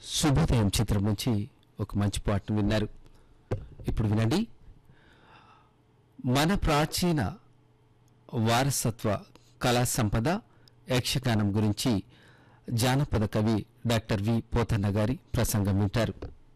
శుభోదయం చిత్రం నుంచి ఒక మంచి పాటను విన్నారు ఇప్పుడు వినండి మన ప్రాచీన వారసత్వ కళా సంపద యక్షగానం గురించి జానపద కవి డాక్టర్ వి పోతన్న గారి ప్రసంగం వింటారు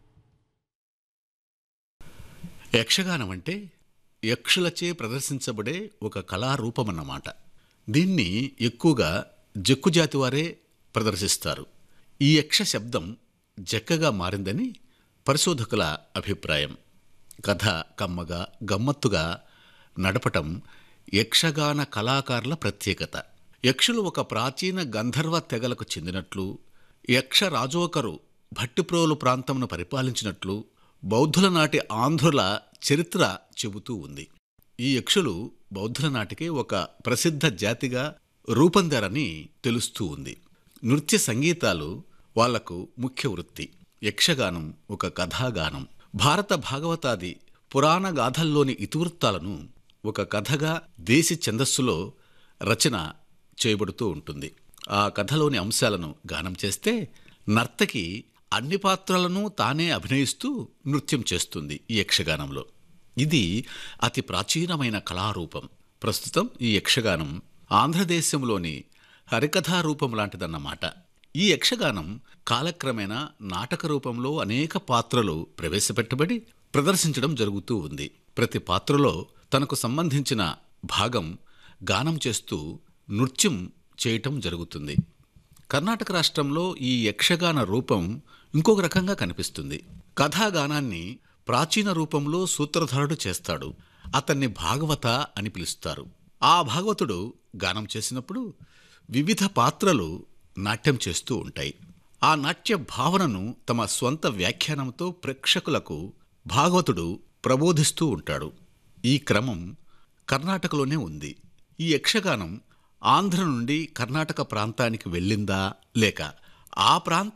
యక్షగానం అంటే యక్షులచే ప్రదర్శించబడే ఒక కళారూపమన్నమాట దీన్ని ఎక్కువగా జక్కు జాతి వారే ప్రదర్శిస్తారు ఈ యక్ష శబ్దం జక్కగా మారిందని పరిశోధకుల అభిప్రాయం కథ కమ్మగా గమ్మత్తుగా నడపటం యక్షగాన కళాకారుల ప్రత్యేకత యక్షులు ఒక ప్రాచీన గంధర్వ తెగలకు చెందినట్లు యక్ష రాజోకరు భట్టిప్రోలు ప్రాంతంను పరిపాలించినట్లు బౌద్ధుల నాటి ఆంధ్రుల చరిత్ర చెబుతూ ఉంది ఈ యక్షులు బౌద్ధుల నాటికే ఒక ప్రసిద్ధ జాతిగా రూపొందారని తెలుస్తూ ఉంది నృత్య సంగీతాలు వాళ్లకు ముఖ్య వృత్తి యక్షగానం ఒక కథాగానం భారత భాగవతాది పురాణ గాథల్లోని ఇతివృత్తాలను ఒక కథగా దేశి ఛందస్సులో రచన చేయబడుతూ ఉంటుంది ఆ కథలోని అంశాలను గానం చేస్తే నర్తకి అన్ని పాత్రలను తానే అభినయిస్తూ నృత్యం చేస్తుంది ఈ యక్షగానంలో ఇది అతి ప్రాచీనమైన కళారూపం ప్రస్తుతం ఈ యక్షగానం ఆంధ్రదేశంలోని హరికథా రూపం లాంటిదన్నమాట ఈ యక్షగానం కాలక్రమేణా నాటక రూపంలో అనేక పాత్రలు ప్రవేశపెట్టబడి ప్రదర్శించడం జరుగుతూ ఉంది ప్రతి పాత్రలో తనకు సంబంధించిన భాగం గానం చేస్తూ నృత్యం చేయటం జరుగుతుంది కర్ణాటక రాష్ట్రంలో ఈ యక్షగాన రూపం ఇంకొక రకంగా కనిపిస్తుంది కథాగానాన్ని ప్రాచీన రూపంలో సూత్రధారుడు చేస్తాడు అతన్ని భాగవత అని పిలుస్తారు ఆ భాగవతుడు గానం చేసినప్పుడు వివిధ పాత్రలు నాట్యం చేస్తూ ఉంటాయి ఆ నాట్య భావనను తమ స్వంత వ్యాఖ్యానంతో ప్రేక్షకులకు భాగవతుడు ప్రబోధిస్తూ ఉంటాడు ఈ క్రమం కర్ణాటకలోనే ఉంది ఈ యక్షగానం ఆంధ్ర నుండి కర్ణాటక ప్రాంతానికి వెళ్ళిందా లేక ఆ ప్రాంత